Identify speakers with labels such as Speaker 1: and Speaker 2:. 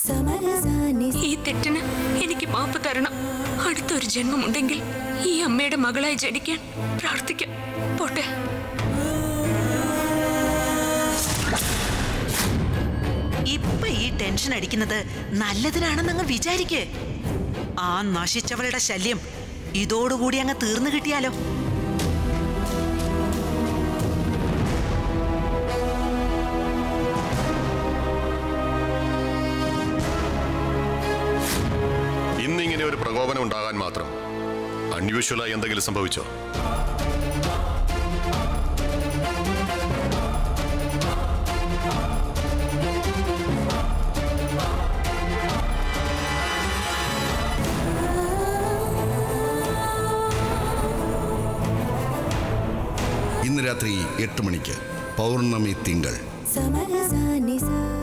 Speaker 1: ഈ തെറ്റിന് എനിക്ക് മാപ്പ് തരണം അടുത്തൊരു ജന്മമുണ്ടെങ്കിൽ ഈ അമ്മയുടെ മകളായി ജനിക്കാൻ പ്രാർത്ഥിക്കാം പോട്ടെ
Speaker 2: ഇപ്പൊ ഈ ടെൻഷൻ അടിക്കുന്നത് നല്ലതിനാണെന്ന് അങ്ങ് വിചാരിക്ക് ആ നശിച്ചവളുടെ ശല്യം ഇതോടുകൂടി അങ്ങ് തീർന്നു കിട്ടിയാലോ
Speaker 3: ഇന്നിങ്ങനെ ഒരു പ്രകോപനം ഉണ്ടാകാൻ മാത്രം അൺയൂഷ്വലായി എന്തെങ്കിലും സംഭവിച്ചോ
Speaker 4: ഇന്ന് രാത്രി എട്ട് മണിക്ക് പൗർണമി തിങ്കൾ
Speaker 5: സമരസാനിസ